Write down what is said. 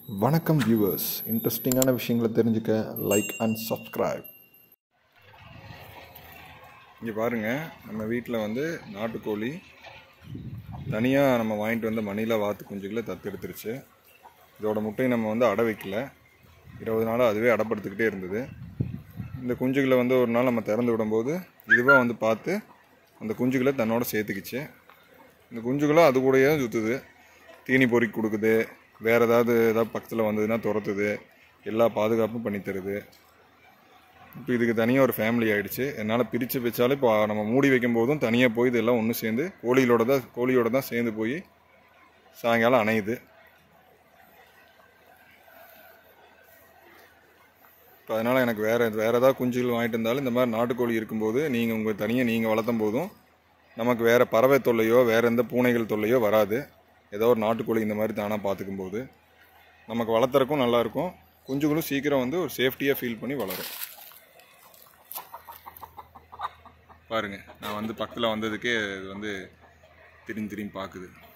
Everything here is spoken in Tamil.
வணக்கம் வியூவர்ஸ் இன்ட்ரெஸ்டிங்கான விஷயங்களை தெரிஞ்சுக்க லைக் அண்ட் சப்ஸ்கிரைப் இங்கே பாருங்கள் நம்ம வீட்டில் வந்து நாட்டுக்கோழி தனியாக நம்ம வாங்கிட்டு வந்த மணிலா வாத்து குஞ்சுகளை தத்தெடுத்துருச்சு இதோட முட்டையை நம்ம வந்து அடை வைக்கல இருபது நாளாக அதுவே அடப்படுத்திக்கிட்டே இருந்தது இந்த குஞ்சுகளை வந்து ஒரு நாள் நம்ம திறந்து விடும்போது இதுவாக வந்து பார்த்து அந்த குஞ்சுகளை தன்னோட சேர்த்துக்கிச்சு இந்த குஞ்சுகளும் அது கூடயே சுற்றுது தீனி பொறுக்கி கொடுக்குது வேறு ஏதாவது ஏதாவது பக்கத்தில் வந்ததுன்னா துரத்துது எல்லா பாதுகாப்பும் பண்ணி தருது இப்போ இதுக்கு தனியாக ஒரு ஃபேமிலி ஆயிடுச்சு என்னால் பிரித்து வச்சாலும் இப்போ நம்ம மூடி வைக்கும் போதும் தனியாக போய் இதெல்லாம் ஒன்று சேர்ந்து கோழிகளோட தான் கோழியோட தான் சேர்ந்து போய் சாயங்காலம் அணையுது இப்போ அதனால் எனக்கு வேறு வேறு ஏதாவது குஞ்சுகள் வாங்கிட்டு இருந்தாலும் இந்த மாதிரி நாட்டுக்கோழி இருக்கும்போது நீங்கள் உங்கள் தனியாக நீங்கள் வளர்த்தும் போதும் நமக்கு வேறு பறவை தொல்லையோ வேறு எந்த பூனைகள் தொல்லையோ வராது ஏதோ ஒரு நாட்டுக்கோழி இந்த மாதிரி தானாக பார்த்துக்கும் போது நமக்கு வளர்த்துறக்கும் நல்லாயிருக்கும் குஞ்சுகளும் சீக்கிரம் வந்து ஒரு சேஃப்டியாக ஃபீல் பண்ணி வளரும் பாருங்கள் நான் வந்து பக்கத்தில் வந்ததுக்கே இது வந்து திரும்பி திரும்பி பார்க்குது